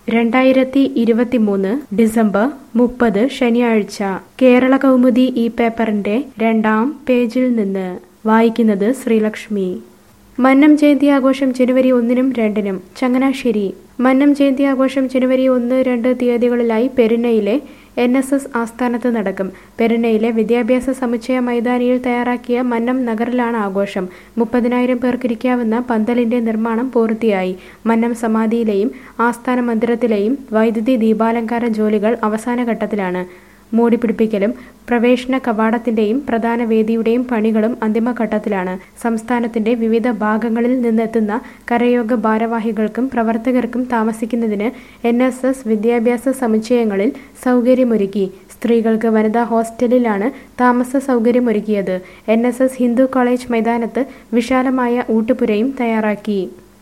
രണ്ടായിരത്തി ഇരുപത്തിമൂന്ന് ഡിസംബർ മുപ്പത് ശനിയാഴ്ച കേരള കൗമുദി ഈ പേപ്പറിന്റെ രണ്ടാം പേജിൽ നിന്ന് വായിക്കുന്നത് ശ്രീലക്ഷ്മി മന്നം ജയന്തി ആഘോഷം ജനുവരി ഒന്നിനും രണ്ടിനും ചങ്ങനാശ്ശേരി മന്നം ജയന്തി ആഘോഷം ജനുവരി ഒന്ന് രണ്ട് തീയതികളിലായി പെരുന്നയിലെ എൻ എസ് എസ് ആസ്ഥാനത്ത് നടക്കും പെരുന്നയിലെ വിദ്യാഭ്യാസ സമുച്ചയ മൈതാനിയിൽ തയ്യാറാക്കിയ മന്നം നഗറിലാണ് ആഘോഷം മുപ്പതിനായിരം പേർക്കിരിക്കാവുന്ന പന്തലിന്റെ നിർമ്മാണം പൂർത്തിയായി മന്നം സമാധിയിലെയും ആസ്ഥാന മന്ദിരത്തിലെയും വൈദ്യുതി ദീപാലങ്കാര ജോലികൾ അവസാന ഘട്ടത്തിലാണ് മൂടി പിടിപ്പിക്കലും പ്രവേശന കവാടത്തിന്റെയും പ്രധാന വേദിയുടെയും പണികളും അന്തിമഘട്ടത്തിലാണ് സംസ്ഥാനത്തിന്റെ വിവിധ ഭാഗങ്ങളിൽ നിന്നെത്തുന്ന കരയോഗ ഭാരവാഹികൾക്കും പ്രവർത്തകർക്കും താമസിക്കുന്നതിന് എൻ എസ് എസ് വിദ്യാഭ്യാസ സമുച്ചയങ്ങളിൽ സൗകര്യമൊരുക്കി സ്ത്രീകൾക്ക് വനിതാ ഹോസ്റ്റലിലാണ് താമസ സൗകര്യമൊരുക്കിയത് N S S Hindu college മൈതാനത്ത് വിശാലമായ ഊട്ടുപുരയും തയ്യാറാക്കി